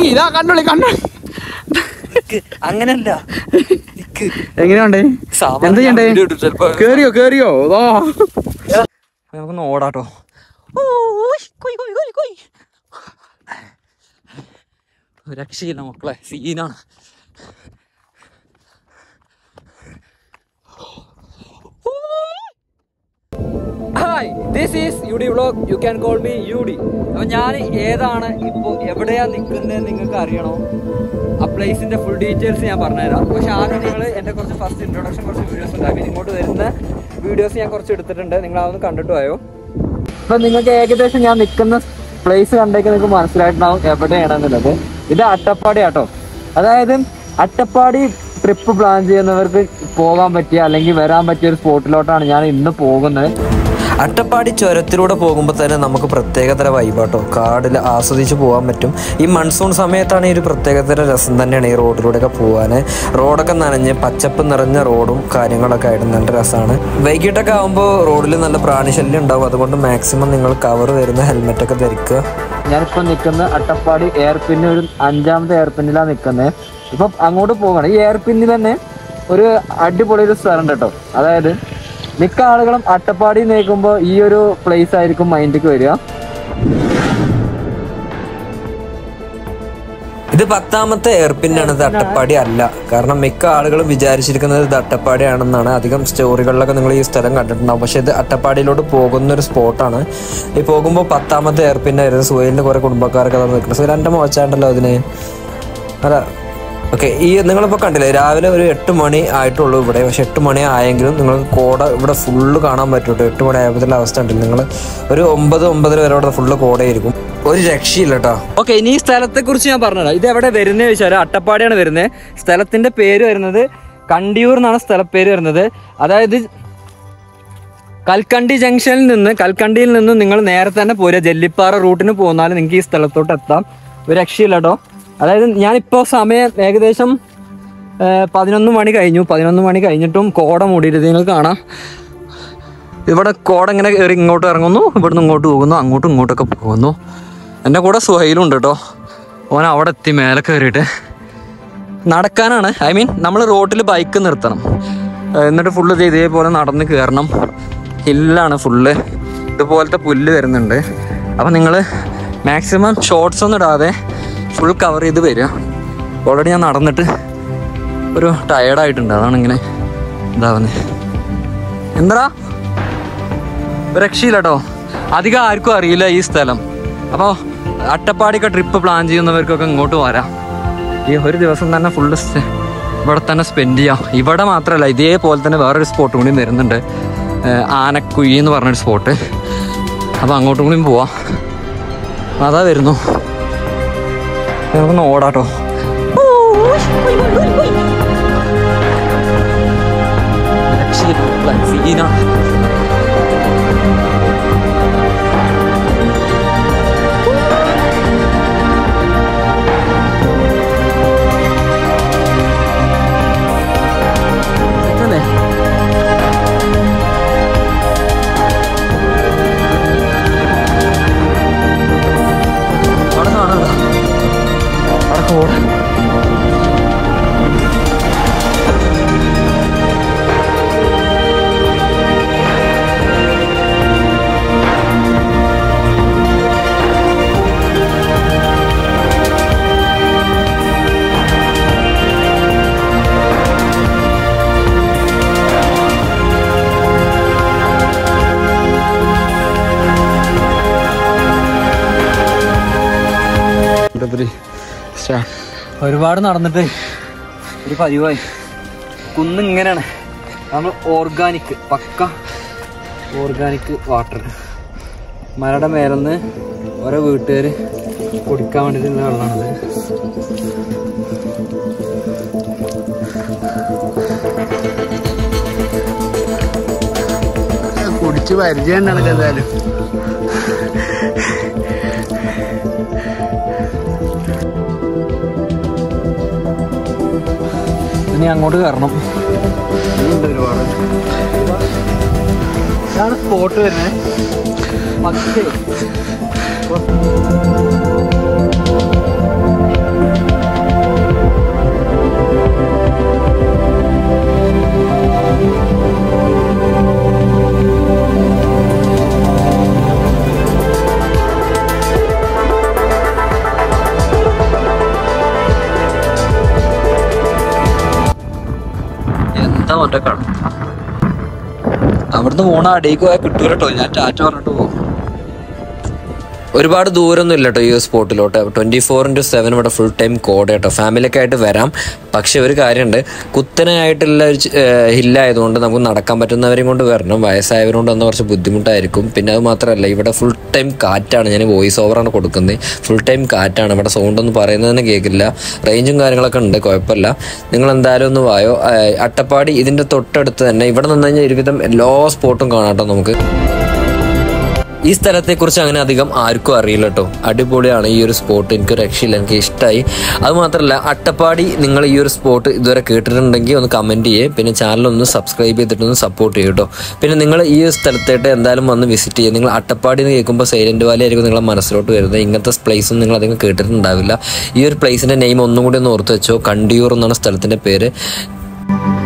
ഇതാ കണ്ടോളി കണ്ടോളി അങ്ങനല്ല നിക്ക്. എങ്ങനെയുണ്ട് സാമാന്യം എന്ത് ചെയ്യണ്ടേ video ഇടും ചെലപ്പോ. കേറിയോ കേറിയോ ഓ നമുക്കൊന്ന് ഓടാട്ടോ രക്ഷയില്ല മക്കളെ സീനാണ് hi this is U D vlog you can call me U D അപ്പൊ ഞാൻ ഏതാണ് ഇപ്പോൾ എവിടെയാ നിൽക്കുന്നത് നിങ്ങൾക്ക് അറിയണോ ആ പ്ലേസിന്റെ ഫുൾ ഡീറ്റെയിൽസ് ഞാൻ പറഞ്ഞുതരാം പക്ഷെ ആദ്യം നിങ്ങൾ എൻ്റെ കുറച്ച് ഫസ്റ്റ് ഇൻട്രൊഡക്ഷൻ കുറച്ച് വീഡിയോസ് ഉണ്ടാക്കി ഇങ്ങോട്ട് വരുന്ന വീഡിയോസ് ഞാൻ കുറച്ച് എടുത്തിട്ടുണ്ട് നിങ്ങൾ അതൊന്ന് കണ്ടിട്ട് പോയോ അപ്പൊ നിങ്ങൾക്ക് ഏകദേശം ഞാൻ നിൽക്കുന്ന പ്ലേസ് കണ്ടേക്ക് നിങ്ങൾക്ക് മനസ്സിലായിട്ടുണ്ടാവും എവിടെയാണെന്നുള്ളത് ഇത് അട്ടപ്പാടി ആട്ടോ അതായത് അട്ടപ്പാടി ട്രിപ്പ് പ്ലാൻ ചെയ്യുന്നവർക്ക് പോകാൻ പറ്റിയ അല്ലെങ്കിൽ വരാൻ പറ്റിയ ഒരു സ്പോട്ടിലോട്ടാണ് ഞാൻ ഇന്ന് പോകുന്നത് അട്ടപ്പാടി ചുരത്തിലൂടെ പോകുമ്പോൾ തന്നെ നമുക്ക് പ്രത്യേകതര വൈബാട്ടോ കാടിൽ ആസ്വദിച്ച് പോകാൻ പറ്റും ഈ മൺസൂൺ സമയത്താണ് ഈ ഒരു പ്രത്യേകതര രസം തന്നെയാണ് ഈ റോഡിലൂടെയൊക്കെ പോകാൻ റോഡൊക്കെ നനഞ്ഞ് പച്ചപ്പ് നിറഞ്ഞ റോഡും കാര്യങ്ങളൊക്കെ ആയിട്ട് നല്ല രസമാണ് വൈകിട്ടൊക്കെ ആകുമ്പോൾ റോഡിൽ നല്ല പ്രാണിശല്യം ഉണ്ടാവും അതുകൊണ്ട് മാക്സിമം നിങ്ങൾ കവർ വരുന്ന ഹെൽമെറ്റൊക്കെ ധരിക്കുക ഞാനിപ്പോ നിൽക്കുന്ന അട്ടപ്പാടി എയർപിന്ന് ഒരു അഞ്ചാമത്തെ എയർപിന്നിലാണ് നിൽക്കുന്നത് ഇപ്പൊ അങ്ങോട്ട് പോകണം ഈ എയർപിന്നിൽ തന്നെ ഒരു അടിപൊളി ഒരു സ്ഥലം ഉണ്ട് കേട്ടോ അതായത് മിക്ക ആളുകളും അട്ടപ്പാടി നീക്കുമ്പോൾ ഈ ഒരു പ്ലേസ് ആയിരിക്കും മൈൻഡിലേക്ക് വരിക ഇത് പത്താമത്തെ എയർപിന്നാണ് ഇത് അട്ടപ്പാടി അല്ല കാരണം മിക്ക ആളുകളും വിചാരിച്ചിരിക്കുന്നത് ഇത് അട്ടപ്പാടിയാണെന്നാണ് അധികം സ്റ്റോറികളിലൊക്കെ നിങ്ങൾ ഈ സ്ഥലം കണ്ടിട്ടുണ്ടാവും പക്ഷെ ഇത് അട്ടപ്പാടിയിലോട്ട് പോകുന്ന ഒരു സ്പോട്ടാണ് ഈ പോകുമ്പോൾ പത്താമത്തെ എയർപിന്നായിരുന്നു സുഹൈലിന്റെ കുറെ കുടുംബക്കാരൊക്കെ അവിടെ നിൽക്കുന്നത് സുഹൈൽ എൻ്റെ മോച്ചാണ്ടല്ലോ അതിന് അല്ല ഓക്കെ ഈ നിങ്ങളിപ്പോൾ കണ്ടില്ലേ രാവിലെ ഒരു എട്ട് മണി ആയിട്ടുള്ളൂ ഇവിടെ പക്ഷെ എട്ട് മണി ആയെങ്കിലും നിങ്ങൾക്ക് കോട ഇവിടെ ഫുള്ള് കാണാൻ പറ്റും കേട്ടോ എട്ട് മണി ആയപ്പോഴത്തെ അവസ്ഥ ഉണ്ടല്ലോ നിങ്ങൾ ഒരു ഒമ്പത് ഒമ്പതര വരെ ഇവിടെ ഫുള്ള് കോടയായിരിക്കും ഒരു രക്ഷയില്ല കേട്ടോ ഓക്കെ ഇനി ഈ സ്ഥലത്തെ കുറിച്ച് ഞാൻ പറഞ്ഞുതരാം ഇത് എവിടെ വരുന്നത് ചോദിച്ചാൽ അട്ടപ്പാടിയാണ് വരുന്നത് സ്ഥലത്തിന്റെ പേര് വരുന്നത് കണ്ടിയൂർ എന്നാണ് സ്ഥലപ്പേര് വരുന്നത് അതായത് കൽക്കണ്ടി ജംഗ്ഷനിൽ നിന്ന് കൽക്കണ്ടിയിൽ നിന്ന് നിങ്ങൾ നേരെ തന്നെ പോരുക ജല്ലിപ്പാറ റൂട്ടിന് പോന്നാൽ നിങ്ങൾക്ക് ഈ സ്ഥലത്തോട്ട് എത്താം ഒരു രക്ഷയില്ല കേട്ടോ അതായത് ഞാനിപ്പോൾ സമയം ഏകദേശം ആ, പതിനൊന്ന് മണി കഴിഞ്ഞു പതിനൊന്ന് മണി കഴിഞ്ഞിട്ടും കോട മൂടിയിട്ട് നിങ്ങൾക്ക് കാണാം ഇവിടെ കോട ഇങ്ങനെ കയറി ഇങ്ങോട്ട് ഇറങ്ങുന്നു ഇവിടുന്ന് ഇങ്ങോട്ട് പോകുന്നു അങ്ങോട്ടും ഇങ്ങോട്ടൊക്കെ പോകുന്നു എൻ്റെ കൂടെ സുഹൈലും ഉണ്ട് കേട്ടോ ഓൻ അവിടെ എത്തി മേലെ കയറിയിട്ട് നടക്കാനാണ് ഐ മീൻ നമ്മൾ റോട്ടിൽ ബൈക്ക് നിർത്തണം ഏഹ് എന്നിട്ട് ഫുള്ള് ഇതേപോലെ നടന്ന് കയറണം ഹില്ലാണ് ഫുള്ള് ഇതുപോലത്തെ പുല്ല് വരുന്നുണ്ട് അപ്പം നിങ്ങൾ മാക്സിമം ഷോർട്സ് ഒന്നും ഇടാതെ ഫുൾ കവർ ചെയ്ത് വരിക ഓൾറെഡി ഞാൻ നടന്നിട്ട് ഒരു ടയേർഡായിട്ടുണ്ട് അതാണ് ഇങ്ങനെ ഇതാവുന്നത് എന്താ ഒരു രക്ഷയില്ല കേട്ടോ അധികം ആർക്കും അറിയില്ല ഈ സ്ഥലം അപ്പോൾ അട്ടപ്പാടിയൊക്കെ ട്രിപ്പ് പ്ലാൻ ചെയ്യുന്നവർക്കൊക്കെ ഇങ്ങോട്ട് വരാം ഈ ഒരു ദിവസം തന്നെ ഫുള്ള് ഇവിടെ തന്നെ സ്പെൻഡ് ചെയ്യാം ഇവിടെ മാത്രമല്ല ഇതേപോലെ തന്നെ വേറൊരു സ്പോട്ട് കൂടി വരുന്നുണ്ട് ഏഹ് ആനക്കുഴി എന്ന് പറഞ്ഞൊരു സ്പോട്ട് അപ്പോൾ അങ്ങോട്ടും കൂടിയും പോവാം അതാ വരുന്നു നമുക്കൊന്ന് ഓടാട്ടോ രക്ഷയില്ല സീനാണ് സെറ്റല്ലേ? അവിടെ കാണാം അവിടെ കോട ഒരുപാട് നടന്നിട്ട് ഒരു പതിവായി കുന്ന് ഇങ്ങനെയാണ് നമ്മൾ ഓർഗാനിക് പക്ക ഓർഗാനിക് വാട്ടർ മലയുടെ മേലെന്ന് ഓരോ വീട്ടുകാർ കുടിക്കാൻ വേണ്ടിയിട്ടുള്ള വെള്ളമാണത് കുടിച്ച് പരിചയം ഉണ്ട് എന്തായാലും ഇനി അങ്ങോട്ട് കയറണം ഇനിയുണ്ട് ഒരുപാട് ഇതാണ് സ്പോട്ട് വരുന്നത് പക്ഷേ ഒറ്റക്കാണ് അവിടുന്ന് പോണ അടിയിക്ക് പോയാൽ കിട്ടൂല കേട്ടോ ഞാൻ ടാറ്റ പറഞ്ഞിട്ട് പോകും ഒരുപാട് ദൂരമൊന്നും ഇല്ല കേട്ടോ ഈ ഒരു സ്പോട്ടിലോട്ട് ട്വന്റി ഫോർ ഇൻറ്റു സെവൻ ഇവിടെ ഫുൾ ടൈം കോഡ് കേട്ടോ ഫാമിലിയൊക്കെ ആയിട്ട് വരാം പക്ഷെ ഒരു കാര്യമുണ്ട് കുത്തനായിട്ടുള്ള ഒരു ഹില്ലായതുകൊണ്ട് നമുക്ക് നടക്കാൻ പറ്റുന്നവരെയും കൊണ്ട് വരണം വയസ്സായവരുകൊണ്ട് അന്ന് കുറച്ച് ബുദ്ധിമുട്ടായിരിക്കും പിന്നെ അത് മാത്രമല്ല ഇവിടെ ഫുൾ ടൈം കാറ്റാണ് ഞാൻ വോയിസ് ഓവറാണ് കൊടുക്കുന്നത് ഫുൾ ടൈം കാറ്റാണ് ഇവിടെ സൗണ്ട് ഒന്നും പറയുന്നത് തന്നെ കേൾക്കില്ല റേഞ്ചും കാര്യങ്ങളൊക്കെ ഉണ്ട് കുഴപ്പമില്ല നിങ്ങൾ എന്തായാലും ഒന്ന് വായോ ആ, അട്ടപ്പാടി ഇതിൻ്റെ തൊട്ടടുത്ത് തന്നെ ഇവിടെ നിന്ന് കഴിഞ്ഞാൽ ഒരുവിധം എല്ലാ സ്പോട്ടും കാണാം കേട്ടോ നമുക്ക് ഈ സ്ഥലത്തെക്കുറിച്ച് അങ്ങനെ അധികം ആർക്കും അറിയില്ല കേട്ടോ അടിപൊളിയാണ് ഈ ഒരു സ്പോട്ട് എനിക്ക് രക്ഷയില്ല എനിക്ക് ഇഷ്ടമായി അത് മാത്രമല്ല അട്ടപ്പാടി നിങ്ങൾ ഈ ഒരു സ്പോട്ട് ഇതുവരെ കേട്ടിട്ടുണ്ടെങ്കിൽ ഒന്ന് കമൻറ്റ് ചെയ്യേ പിന്നെ ചാനൽ ഒന്ന് സബ്സ്ക്രൈബ് ചെയ്തിട്ടൊന്ന് സപ്പോർട്ട് ചെയ്യും കേട്ടോ പിന്നെ നിങ്ങൾ ഈ ഒരു സ്ഥലത്തായിട്ട് എന്തായാലും വന്ന് വിസിറ്റ് ചെയ്യുക നിങ്ങൾ അട്ടപ്പാടി എന്ന് കേൾക്കുമ്പോൾ സൈലന്റ് വാലി ആയിരിക്കും നിങ്ങളെ മനസ്സിലോട്ട് വരുന്നത് ഇങ്ങനത്തെ പ്ലേസും നിങ്ങൾ അധികം കേട്ടിട്ടുണ്ടാവില്ല ഈ ഒരു പ്ലേസിൻ്റെ നെയിം ഒന്നും കൂടി ഒന്ന് ഓർത്ത് വെച്ചോ കണ്ടിയൂർ എന്നാണ് സ്ഥലത്തിൻ്റെ പേര്